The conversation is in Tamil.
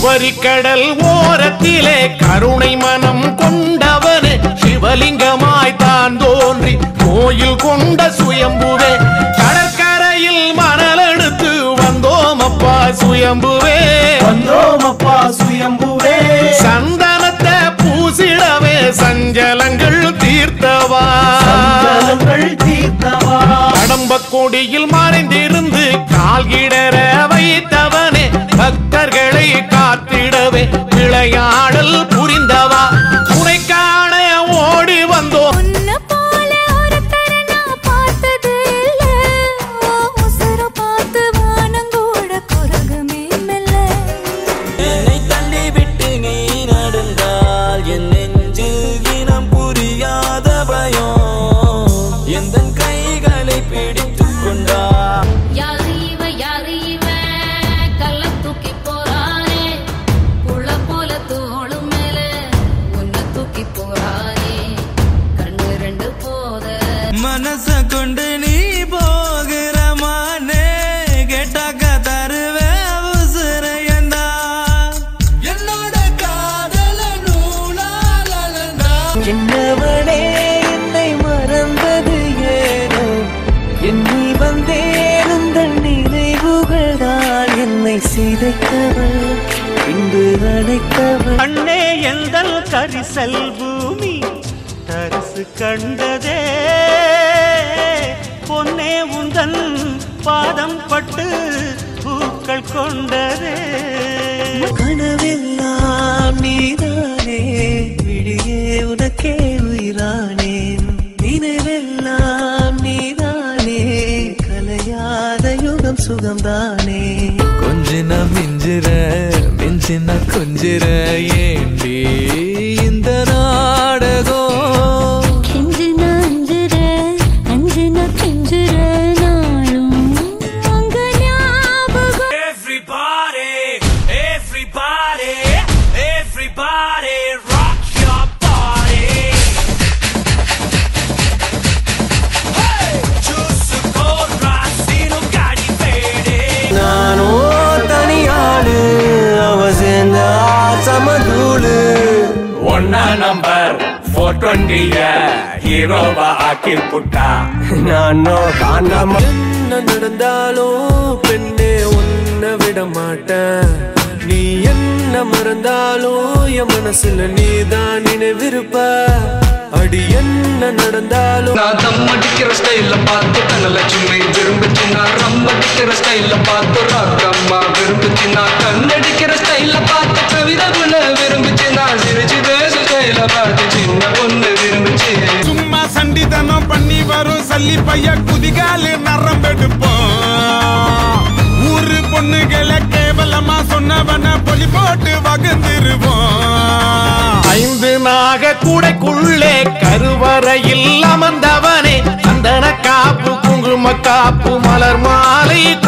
குமரிக்கடல் ஓரத்திலே கருணை மனம் கொண்டவனே சிவலிங்கமாய் தான் தோன்றி கோயில் கொண்ட சுயம்புவே கடற்கரையில் மணல் எடுத்து வந்தோம் அப்பா சுயம்புவே வந்தோமப்பா சுயம்புவே சந்தனத்தை பூசிடவே சஞ்சலங்கள் தீர்த்தவா சஞ்சலங்கள் தீர்த்தவா கடம்ப கொடியில் மறைந்திருந்து கால்கிடற வைத்தவனே பக்தர்களை காத்திடவே விளையாடல் புரிந்தவா உனை காண ஓடி வந்தோம் உன்னை போல ஒருத்தரை நான் பார்த்தது இல்ல. உன் உசுரை பார்த்து வானங்கூட குரங்குமே மெல்ல. என்னை தள்ளி விட்டு நீ நடந்தால் என் நெஞ்சு இனம் புரியாத பயம் எந்த கைகளை பிடித்துக் கொண்டா யாரு இவ யாரு இவ கள்ளம் தூக்கி போறாரே புள்ள போல தோளும் மேல உன்னை தூக்கி போறாரே கண்ணு ரெண்டு போத மனச கொண்டு நீ போகிற மானே கேட்டாக்க தருவே உசுரையண்டா என்னோட காதல நூலாலண்டா என்னவனே என்னை மறந்தது ஏனோ எண்ணி வந்தேன் உந்தன் நினைவுகள் தான் என்னை சிதைத்தவள் பின்பு அழைத்தவள் அண்ணே எந்தல் கரிசல் பூமி தரிசு கண்டதே பொன்னே உந்தன் பாதம் பட்டு பூக்கள் கொண்டதே கனவெல்லாம் நீதானே விழியே உனக்கே உயிரானேன் நினைவெல்லாம் நீதானே கலையாத யுகம் சுகம்தானே கொஞ்சின மிஞ்சிற மிஞ்சின கொஞ்சிற ஏண்டி இந்த நாடகம் கெஞ்சின அஞ்சுற, அஞ்சின கெஞ்சுற நாளும் உங்க ஞாபகம் Everybody, everybody, everybody, rock your body. Hey, choose a cold rasino cadi fede. நானோ தனியாடு அவ சேர்ந்த சமதூளு ஒன்னா நம்பர் போர் டுவெண்ட்டிய ஹீரோவா ஆக்கி புட்டா நானோ காணாம என்ன நடந்தாலும் பெண்ணே உன்னை விட மாட்டேன் நீ என்ன மறந்தாலும் என் மனசுல நீதான் நினைவிருப்ப அடி என்ன நடந்தாலும் நான் தம் அடிக்கிற ஸ்டைல பார்த்து தனலட்சுமி விரும்பிச்சு நான் ரம் அடிக்கிற ஸ்டைல பார்த்து ராக்கம்மா விரும்பிச்சு நான் கண்ணடிக்கிற ஸ்டைல பார்த்து கவிதை குண விரும்பிச்சு நான் சிரிச்சு பேச ஸ்டைல பார்த்து சின்ன பொண்ணு விரும்பிச்சு சும்மா சண்டிதனம் பண்ணி வரும் சல்லி பைய குதிகாலு நரம்பெடுப்போம் ஊரு பொண்ணுகளை கேவலமா சொன்னவன பொலி போட்டு வகுந்துருவோம் ஐந்து நாக கூடைக்குள்ளே கருவறையில் அமர்ந்தவனே சந்தன காப்பு குங்கும காப்பு மலர் மாலை